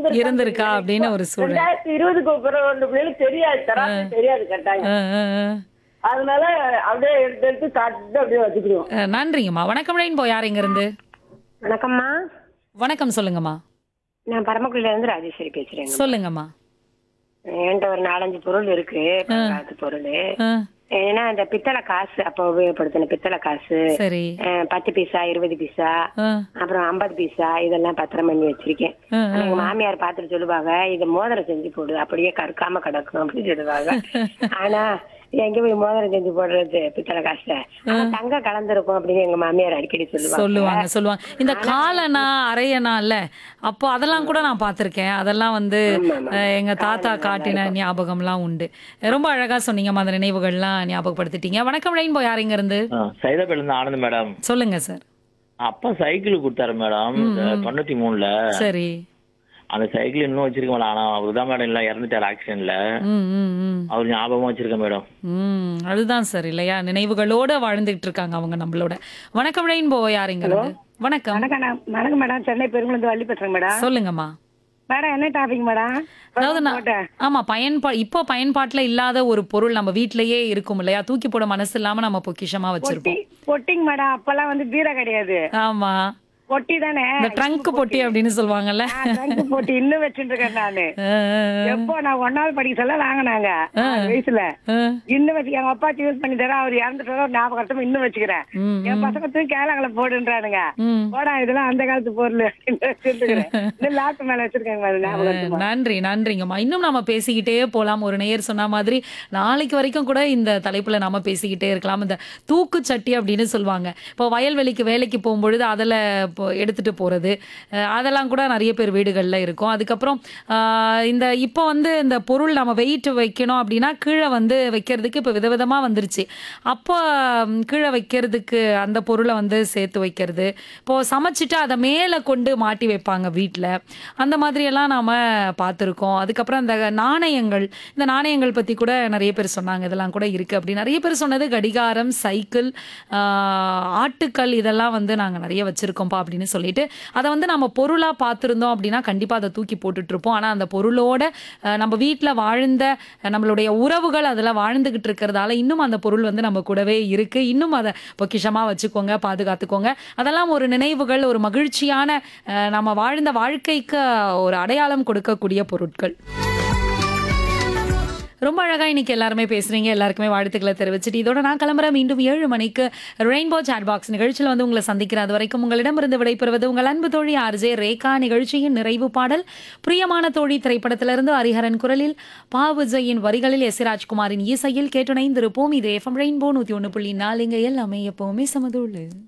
இருந்திருக்கா இருந்திருக்கா அப்படின்னு ஒரு சூழல் ரெண்டாயிரத்தி இருபதுக்கு அப்புறம் ரெண்டு பிள்ளைகளுக்கு தெரியாது தராசு தெரியாது கட்டாயம் ஆ, ஆ, ஆ. அதனால அப்படியே எடுத்து எடுத்து காட்டு அப்படியே வச்சுக்கிடுவோம் அஹ், நன்றிங்கம்மா வணக்கம் ரெயின்போ யார் இங்க இருந்து வணக்கம்மா வணக்கம் சொல்லுங்கம்மா நான் பரமக்குடியில இருந்து ராஜேஸ்வரி பேசுறேங்க சொல்லுங்கம்மா என்கிட்ட ஒரு நாலஞ்சு பொருள் இருக்கு பங்காத்து பொருள் ஆ, ஏன்னா இந்த பித்தளை காசு அப்ப உபயோகப்படுத்தின பித்தளை காசு சரி அஹ், பத்து பைசா இருபது பைசா ஆ, அப்புறம் ஐம்பது பைசா இதெல்லாம் பத்திரம் பண்ணி வச்சிருக்கேன் ஆ, ஆனா எங்க மாமியார் பாத்துட்டு சொல்லுவாங்க இத மோதிரம் செஞ்சு போடு அப்படியே கற்காம கிடக்கும் அப்படின்னு சொல்லுவாங்க ஆனா எங்க போய் மோதிரம் செஞ்சு போடுறது பித்தளை காசு ஆனா தங்கம் கலந்துருக்கும் அப்படின்னு எங்க மாமியார் அடிக்கடி சொல்லுவாங்க சொல்லுவாங்க சொல்லுவாங்க இந்த காலனா அரையனா இல்ல அப்போ அதெல்லாம் கூட நான் பார்த்திருக்கேன் அதெல்லாம் வந்து அஹ், எங்க தாத்தா காட்டின ஞாபகம்லாம் உண்டு ரொம்ப அழகா சொன்னீங்கம்மா அந்த நினைவுகள்லாம் ஞாபகப்படுத்திட்டீங்க வணக்கம் ரெயின்போ யார் இங்க இருந்து சைதாப்பேட்ல இருந்து ஆனந்த் மேடம் சொல்லுங்க சார் அப்பா சைக்கிள் கொடுத்தாரு மேடம் தொண்ணூத்தி மூணுல சரி அந்த சைக்கிள் இன்னும் வச்சிருக்க மேடம் ஆனா அவர் தான் மேடம் இல்ல இறந்துட்டார் ஆக்சிடென்ட்ல ம் ம் ம் அவர் ஞாபகமா வச்சிருக்கேன் மேடம் ம் அதுதான் சார் இல்லையா நினைவுகளோட வாழ்ந்துகிட்டு இருக்காங்க அவங்க நம்மளோட வணக்கம் ரெயின்போ யார் இங்க இருந்து வணக்கம் வணக்கம் நான் வணக்கம் மேடம் சென்னை பெருங்குளந்து வள்ளி பேசுறேன் மேடம் சொல்லுங்கம்மா மேடம் என்ன டாபிக் மேடம் அதாவது நான் ஆமா பயன்பா இப்போ பயன்பாட்டுல இல்லாத ஒரு பொருள் நம்ம வீட்லயே இருக்கும் இல்லையா தூக்கி போட மனசு இல்லாம நம்ம பொக்கிஷமா வச்சிருப்போம் பொட்டிங் மேடம் அப்பெல்லாம் வந்து பீரா கிடையாது ஆமா பொட்டி தானே இந்த ட்ரங்க் பொட்டி அப்படின்னு சொல்லுவாங்கல்ல ட்ரங்க் பொட்டி இன்னும் வச்சுட்டு இருக்கேன் நானு அஹ், எப்போ நான் ஒன்னாவது படிக்க சொல்ல வாங்கினாங்க ஆறு வயசுல அஹ், இன்னும் வச்சு எங்க அப்பா யூஸ் பண்ணி தர அவர் இறந்துட்டு ஞாபகத்தமா இன்னும் வச்சுக்கிறேன் ம், என் பசங்க தூக்கி கேளாங்களை போடுன்றானுங்க ம். போடா இதெல்லாம் அந்த காலத்து பொருள் வச்சிருக்கிறேன் இன்னும் லாக்கு மேல வச்சிருக்கேன் மேடம் ஞாபகத்துக்கு நன்றி நன்றிங்கம்மா இன்னும் நம்ம பேசிக்கிட்டே போலாம் ஒரு நேயர் சொன்ன மாதிரி நாளைக்கு வரைக்கும் கூட இந்த தலைப்புல நாம பேசிக்கிட்டே இருக்கலாம் இந்த தூக்கு சட்டி அப்படின்னு சொல்லுவாங்க இப்போ வயல்வெளிக்கு வேலைக்கு போகும்பொழுது அதில் இப்போ எடுத்துட்டு போறது அஹ் அதெல்லாம் கூட நிறைய பேர் வீடுகளில் இருக்கும் அதுக்கப்புறம் ஆஹ் இந்த இப்போ வந்து இந்த பொருள் நம்ம வெயிட் வைக்கணும் அப்படின்னா கீழே வந்து வைக்கிறதுக்கு இப்போ விதவிதமா வந்துருச்சு அப்போ ம், கீழே வைக்கிறதுக்கு அந்த பொருளை வந்து சேர்த்து வைக்கிறது இப்போ சமைச்சிட்டு அதை மேலே கொண்டு மாட்டி வைப்பாங்க வீட்டில் அந்த மாதிரியெல்லாம் நாம் பார்த்துருக்கோம் அதுக்கப்புறம் இந்த நாணயங்கள் இந்த நாணயங்கள் பற்றி கூட நிறைய பேர் சொன்னாங்க இதெல்லாம் கூட இருக்குது அப்படி நிறைய பேர் சொன்னது கடிகாரம் சைக்கிள் ஆஹ், ஆட்டுக்கல் இதெல்லாம் வந்து நாங்கள் நிறைய வச்சுருக்கோம்ப்பா அப்படின்னு சொல்லிட்டு அதை வந்து நம்ம பொருளாக பார்த்துருந்தோம் அப்படின்னா கண்டிப்பாக அதை தூக்கி போட்டுட்டு இருப்போம் ஆனால் அந்த பொருளோட அஹ், நம்ம வீட்டில் வாழ்ந்த அஹ், நம்மளுடைய உறவுகள் அதில் வாழ்ந்துகிட்டு இருக்கிறதால இன்னும் அந்த பொருள் வந்து நம்ம கூடவே இருக்கு இன்னும் அதை பொக்கிஷமாக வச்சுக்கோங்க பாதுகாத்துக்கோங்க அதெல்லாம் ஒரு நினைவுகள் ஒரு மகிழ்ச்சியான அஹ், நம்ம வாழ்ந்த வாழ்க்கைக்கு ஒரு அடையாளம் கொடுக்கக்கூடிய பொருட்கள் ரொம்ப அழகா இன்னைக்கு எல்லாருமே பேசுறீங்க எல்லாருக்குமே வாழ்த்துக்களை தெரிவிச்சுட்டு இதோட நான் கிளம்புறேன் மீண்டும் ஏழு மணிக்கு ரெயின்போ சாட் பாக்ஸ் நிகழ்ச்சியில் வந்து உங்களை சந்திக்கிறேன் அது வரைக்கும் உங்களிடமிருந்து விடைபெறுவது உங்கள் அன்பு தோழி ஆர்ஜே ரேகா நிகழ்ச்சியின் நிறைவு பாடல் பிரியமான தோழி திரைப்படத்திலிருந்து ஹரிஹரன் குரலில் பா விஜயின் வரிகளில் எஸ் ராஜ்குமாரின் இசையில் கேட்டுணைந்திருப்போம் இது எஃப்எம் ரெயின்போ நூத்தி ஒன்று புள்ளி நாலு இங்க எல்லாமே எப்பவுமே சமதுள்ளு